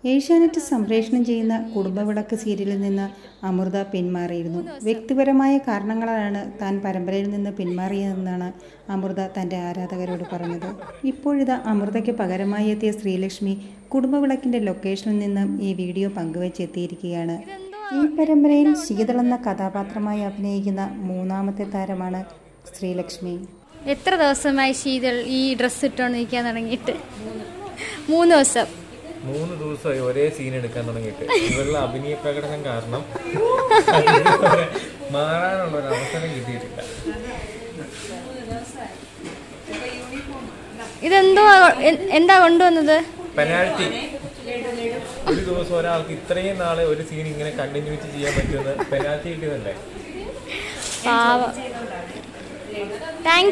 ഏഷ്യാനെറ്റ് സംപ്രേഷണം ചെയ്യുന്ന കുടുംബവിളക്ക് സീരിയലിൽ നിന്ന് അമൃത പിന്മാറിയിരുന്നു വ്യക്തിപരമായ കാരണങ്ങളാണ് താൻ പരമ്പരയിൽ നിന്ന് പിന്മാറിയതെന്നാണ് അമൃത തൻ്റെ ആരാധകരോട് പറഞ്ഞത് ഇപ്പോഴിതാ അമൃതയ്ക്ക് പകരമായി എത്തിയ ശ്രീലക്ഷ്മി കുടുംബവിളക്കിൻ്റെ ലൊക്കേഷനിൽ നിന്നും ഈ വീഡിയോ പങ്കുവച്ചെത്തിയിരിക്കുകയാണ് ഈ പരമ്പരയിൽ ശീതൾ എന്ന കഥാപാത്രമായി അഭിനയിക്കുന്ന മൂന്നാമത്തെ താരമാണ് ശ്രീലക്ഷ്മി എത്ര ദിവസമായി ശീതൾ ഈ ഡ്രസ്സ് ഇട്ടുകൊണ്ട് നിൽക്കാൻ തുടങ്ങിയിട്ട് മൂന്ന് ദിവസം മൂന്ന് ദിവസമായി ഒരേ സീൻ എടുക്കാൻ തുടങ്ങിയിട്ട് ഇവരുടെ അഭിനയ പ്രകടനം കാരണം മാറാനുള്ള ഒരു അവസരം കിട്ടിയിട്ടില്ല ഇതെന്തോ എ- എന്താ കൊണ്ടുവന്നത് പെനാൽറ്റി ഒരു ദിവസം ഒരാൾക്ക് ഇത്രയും നാളെ ഒരു സീൻ ഇങ്ങനെ കണ്ടിന്യൂറ്റി ചെയ്യാൻ പറ്റുമെന്ന് പെനാൽറ്റി കിട്ടിയതല്ലേ പാവം താങ്ക്